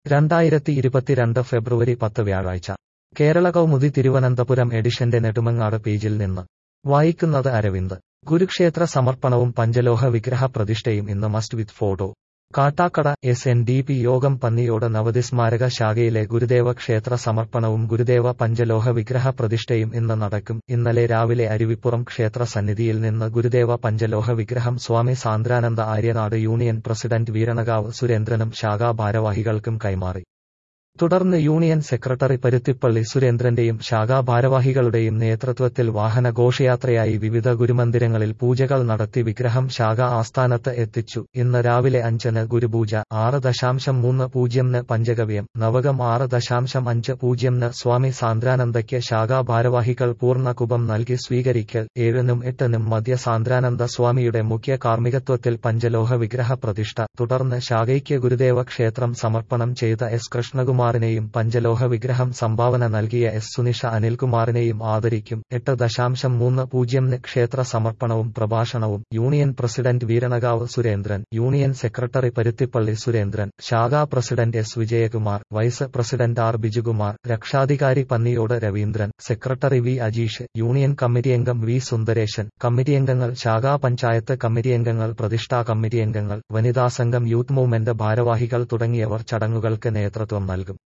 രണ്ടായിരത്തി ഇരുപത്തിരണ്ട് ഫെബ്രുവരി പത്ത് വ്യാഴാഴ്ച കേരള കൗമുദി തിരുവനന്തപുരം എഡിഷന്റെ നെടുമങ്ങാട് പേജിൽ നിന്ന് വായിക്കുന്നത് അരവിന്ദ് കുരുക്ഷേത്ര സമർപ്പണവും പഞ്ചലോഹ വിഗ്രഹ പ്രതിഷ്ഠയും ഇന്ന് must with photo Kattakada S N D P യോഗം പന്നിയോട് നവതിസ്മാരക ശാഖയിലെ ഗുരുദേവ ക്ഷേത്ര സമർപ്പണവും ഗുരുദേവ പഞ്ചലോഹ വിഗ്രഹ പ്രതിഷ്ഠയും ഇന്ന് നടക്കും ഇന്നലെ രാവിലെ അരുവിപ്പുറം ക്ഷേത്ര സന്നിധിയിൽ നിന്ന് ഗുരുദേവ പഞ്ചലോഹ വിഗ്രഹം സ്വാമി സാന്ദ്രാനന്ദ ആര്യനാട് യൂണിയൻ പ്രസിഡന്റ് വീരണകാവ് സുരേന്ദ്രനും ശാഖാ ഭാരവാഹികൾക്കും കൈമാറി തുടർന്ന് യൂണിയൻ സെക്രട്ടറി പരുത്തിപ്പള്ളി സുരേന്ദ്രന്റെയും ശാഖാ ഭാരവാഹികളുടെയും നേതൃത്വത്തിൽ വാഹന ഘോഷയാത്രയായി വിവിധ ഗുരുമന്ദിരങ്ങളിൽ പൂജകൾ നടത്തി വിഗ്രഹം ശാഖ ആസ്ഥാനത്ത് എത്തിച്ചു ഇന്ന് രാവിലെ അഞ്ചിന് ഗുരുപൂജ ആറ് ദശാംശം മൂന്ന് പൂജ്യംന് പഞ്ചഗവ്യം നവകം ആറ് ദശാംശം അഞ്ച് പൂജ്യംന് സ്വാമി സാന്ദ്രാനന്ദയ്ക്ക് ശാഖാ ഭാരവാഹികൾ പൂർണ്ണ കുപം നൽകി സ്വീകരിക്കൽ ഏഴിനും എട്ടിനും മധ്യ സാന്ദ്രാനന്ദ സ്വാമിയുടെ മുഖ്യ കാർമ്മികത്വത്തിൽ പഞ്ചലോഹ വിഗ്രഹ പ്രതിഷ്ഠ തുടർന്ന് ശാഖയ്ക്ക് ഗുരുദേവ ക്ഷേത്രം സമർപ്പണം ചെയ്ത എസ് കൃഷ്ണകുമാർ കുമാറിനെയും പഞ്ചലോഹ വിഗ്രഹം സംഭാവന നൽകിയ എസ് സുനിഷ അനിൽകുമാറിനെയും ആദരിക്കും എട്ട് ദശാംശം മൂന്ന് പൂജ്യംന് ക്ഷേത്ര സമർപ്പണവും പ്രഭാഷണവും union president Veeranakavu Surendran union secretary Paruthippally Surendran ശാഖാ president S Vijayakumar vice president R Bijukumar രക്ഷാധികാരി Panniyode Raveendran secretary V Ajeesh union committee അംഗം വി സുന്ദരേശൻ കമ്മിറ്റി അംഗങ്ങൾ ശാഖാ പഞ്ചായത്ത് കമ്മിറ്റി അംഗങ്ങൾ പ്രതിഷ്ഠാ കമ്മിറ്റി അംഗങ്ങൾ വനിതാ സംഘം യൂത്ത് മൂവ്മെന്റ് ഭാരവാഹികൾ തുടങ്ങിയവർ ചടങ്ങുകൾക്ക് നേതൃത്വം നൽകും